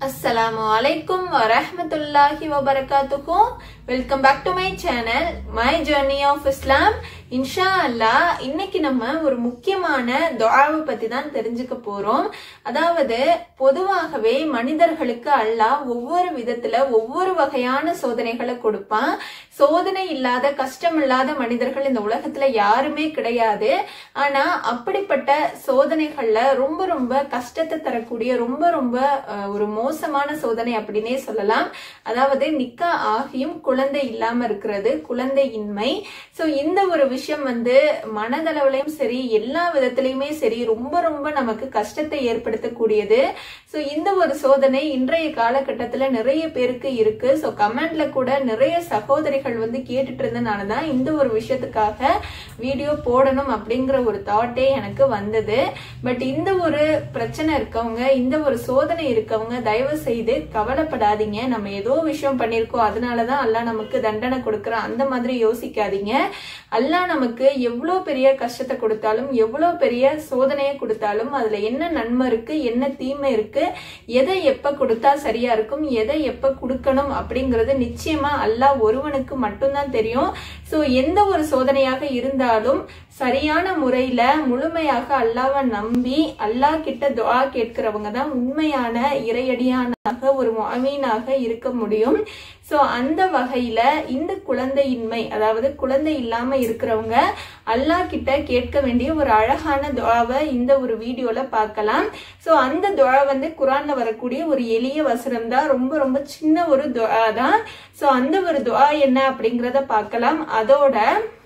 அஸ்ஸலாமு அலைக்கும் வரஹ்மத்துல்லாஹி வபரகாத்துக்கும் welcome back to my channel my journey of Islam இன்ஷா அல்லாஹ் இன்னைக்கு நம்ம ஒரு முக்கியமான துஆவை பத்தி தான் தெரிஞ்சுக்க போறோம் அதாவது பொதுவாகவே மனிதர்களுக்கு அல்லாஹ் ஒவ்வொரு விதத்துல ஒவ்வொரு வகையான சோதனைகளை கொடுப்பான் சோதனை இல்லாத கஷ்டம் இல்லாத மனிதர்கள் இந்த உலகத்துல யாருமே கிடையாது ஆனா அப்படிப்பட்ட சோதனைகள்ல ரொம்ப ரொம்ப கஷ்டத்தை தரக்கூடிய ரொம்ப ரொம்ப அஹ், ஒரு மோசமான சோதனை அப்படின்னே சொல்லலாம் அதாவது நிக்கா ஆகியும் குழந்தை இல்லாம இருக்கிறது குழந்தையின்மை சோ இந்த ஒரு விஷயம் வந்து மனதளவுலயும் சரி எல்லா விதத்திலயுமே சரி ரொம்ப ரொம்ப நமக்கு கஷ்டத்தை ஏற்படுத்தக்கூடியது சோ இந்த ஒரு சோதனை இன்றைய காலகட்டத்துல நிறைய பேருக்கு இருக்கு சோ கமெண்ட்ல கூட நிறைய சகோதரிகள் வந்து கேட்டுட்டு இருந்தனாலதான் இந்த ஒரு விஷயத்துக்காக வீடியோ போடணும் அப்படிங்கிற ஒரு தாட்டே எனக்கு வந்தது பட் இந்த ஒரு பிரச்சனை இருக்கவங்க இந்த ஒரு சோதனை இருக்கவங்க தயவு செய்து கவலைப்படாதீங்க நம்ம ஏதோ விஷயம் பண்ணிருக்கோம் அதனாலதான் அல்லாஹ் நமக்கு தண்டனை கொடுக்கறான் அந்த மாதிரி யோசிக்காதீங்க அல்லாஹ் நமக்கு எவ்வளவு பெரிய கஷ்டத்தை கொடுத்தாலும் எவ்வளவு பெரிய சோதனையை கொடுத்தாலும் அதுல என்ன நன்மை இருக்கு என்ன தீமை இருக்கு எதை எப்ப கொடுத்தா சரியா இருக்கும் எதை எப்ப கொடுக்கணும் அப்படிங்கறது நிச்சயமா அல்லாஹ் ஒருவனுக்கு மட்டும்தான் தெரியும் சோ எந்த ஒரு சோதனையாக இருந்தாலும் சரியான முறையில முழுமையாக அல்லாவை நம்பி அல்லாஹ் கிட்ட துஆ கேட்கிறவங்க தான் உண்மையான இறையடியானாக ஒரு முஅமீனாக இருக்க முடியும் சோ அந்த வகையில இந்த குழந்தையின்மை அதாவது குழந்தை இல்லாம இருக்கிறவங்க அல்லாஹ் கிட்ட கேட்க வேண்டிய ஒரு அழகான துஆவை இந்த ஒரு வீடியோல பார்க்கலாம் சோ அந்த துஆ வந்து குரான்ல வரக்கூடிய ஒரு எளிய வசனம் தான் ரொம்ப ரொம்ப சின்ன ஒரு துஆ தான் சோ அந்த ஒரு துஆ என்ன அப்படிங்கறத பார்க்கலாம் அதோட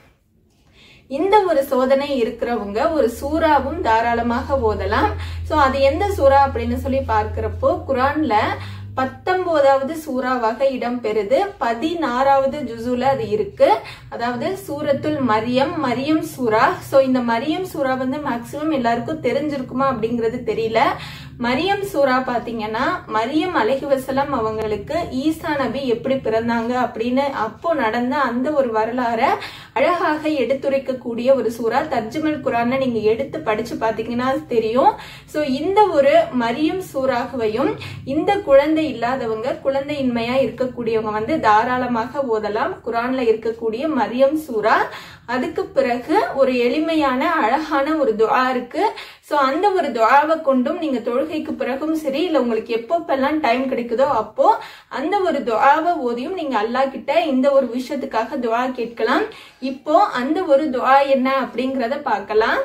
இந்த ஒரு சோதனை இருக்கிறவங்க ஒரு சூறாவும் தாராளமாக ஓதலாம் சோ அது எந்த சூறா அப்படின்னு சொல்லி பார்க்கிறப்போ குரான்ல பத்தொன்பதாவது சூறாவாக இடம் பெறுது பதினாறாவது ஜுசுல அது இருக்கு அதாவது சூரத்துல் மரியம் மரியம் சூரா சோ இந்த மரியம் சூரா வந்து மேக்சிமம் எல்லாருக்கும் தெரிஞ்சிருக்குமா அப்படிங்கிறது தெரியல மரியம் சூரா பாத்தீங்கன்னா மரியம் அலஹி வசலம் அவங்களுக்கு ஈசா நபி எப்படி பிறந்தாங்க அப்படின்னு அப்போ நடந்த அந்த ஒரு வரலாற அழகாக எடுத்துரைக்கக்கூடிய ஒரு சூறா தர்ஜுமல் குரான நீங்க எடுத்து படிச்சு பாத்தீங்கன்னா தெரியும் சோ இந்த ஒரு மரியம் சூறாகவையும் இந்த குழந்தை இல்லாதவங்க குழந்தையின்மையா இருக்கக்கூடியவங்க வந்து தாராளமாக ஓதலாம் குரான்ல இருக்கக்கூடிய மரியம் சூரா அதுக்கு பிறகு ஒரு எளிமையான அழகான ஒரு துஆ இருக்கு சோ அந்த ஒரு துஆவை கொண்டும் நீங்க தொழுகைக்கு பிறகும் சரி இல்ல உங்களுக்கு எப்பப்பெல்லாம் டைம் கிடைக்குதோ அப்போ அந்த ஒரு துஆவை ஓதியும் நீங்க அல்லாஹ் கிட்ட இந்த ஒரு விஷயத்துக்காக துஆ கேட்கலாம் இப்போ அந்த ஒரு துஆ என்ன அப்படிங்கறத பார்க்கலாம்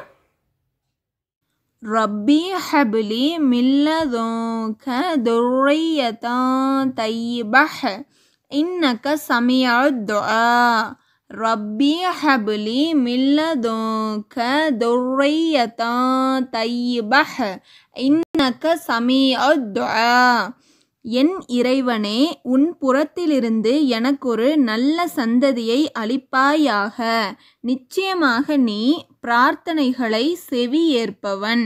ربي هب لي من لدنك ذرية طيبة إنك سميع الدعاء ربي هب لي من لدنك ذرية طيبة إنك سميع الدعاء என் இறைவனே உன் புறத்திலிருந்து எனக்கொரு நல்ல சந்ததியை அளிப்பாயாக நிச்சயமாக நீ பிரார்த்தனைகளை செவி ஏற்பவன்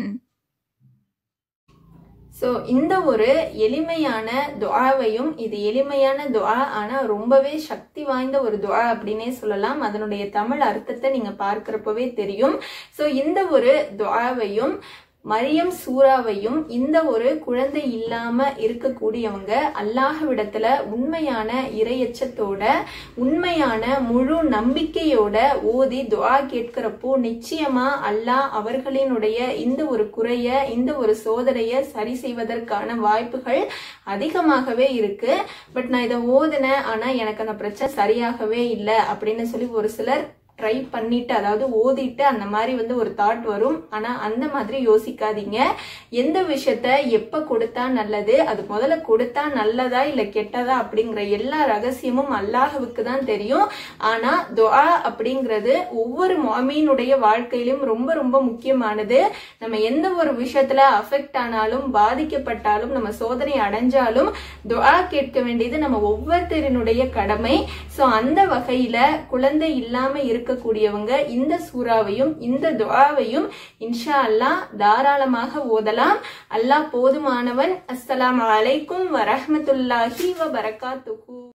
சோ இந்த ஒரு எளிமையான துஆவையும் இது எளிமையான துஆ ஆனா ரொம்பவே சக்தி வாய்ந்த ஒரு துஆ அப்படின்னே சொல்லலாம் அதனுடைய தமிழ் அர்த்தத்தை நீங்க பார்க்கிறப்பவே தெரியும் சோ இந்த ஒரு துஆவையும் மரியம் சூறாவையும் இந்த ஒரு குழந்தை இல்லாம இருக்கக்கூடியவங்க அல்லாஹ்விடத்துல உண்மையான இரையச்சத்தோட உண்மையான முழு நம்பிக்கையோட ஓதி துஆ கேட்கிறப்போ நிச்சயமா அல்லாஹ் அவர்களினுடைய இந்த ஒரு குறைய இந்த ஒரு சோதனைய சரி செய்வதற்கான வாய்ப்புகள் அதிகமாகவே இருக்கு பட் நான் இதை ஓதினேன் ஆனா எனக்கு அந்த பிரச்சனை சரியாகவே இல்லை அப்படின்னு சொல்லி ஒரு சிலர் ட்ரை பண்ணிட்டு அதாவது ஓதிட்டு அந்த மாதிரி வந்து ஒரு தாட் வரும் ஆனா அந்த மாதிரி யோசிக்காதீங்க எந்த விஷயத்த எப்ப கொடுத்தா நல்லது அது முதல்ல கொடுத்தா நல்லதா இல்ல கெட்டதா அப்படிங்கிற எல்லா ரகசியமும் அல்லாஹுவுக்கு தான் தெரியும் ஆனா துஆ அப்படிங்கிறது ஒவ்வொரு மாமீனுடைய வாழ்க்கையிலும் ரொம்ப ரொம்ப முக்கியமானது நம்ம எந்த ஒரு விஷயத்துல அஃபெக்ட் ஆனாலும் பாதிக்கப்பட்டாலும் நம்ம சோதனை அடைஞ்சாலும் துஆ கேட்க வேண்டியது நம்ம ஒவ்வொருத்தரினுடைய கடமை சோ அந்த வகையில குழந்தை இல்லாம இருக்கக்கூடியவங்க இந்த சூறாவையும் இந்த துஆவையும் இன்ஷா அல்லாஹ் தாராளமாக ஓதலாம் அல்லாஹ் போதுமானவன் அஸ்ஸலாமு அலைக்கும் வரஹ்மத்துல்லாஹி வ பரகாத்துஹு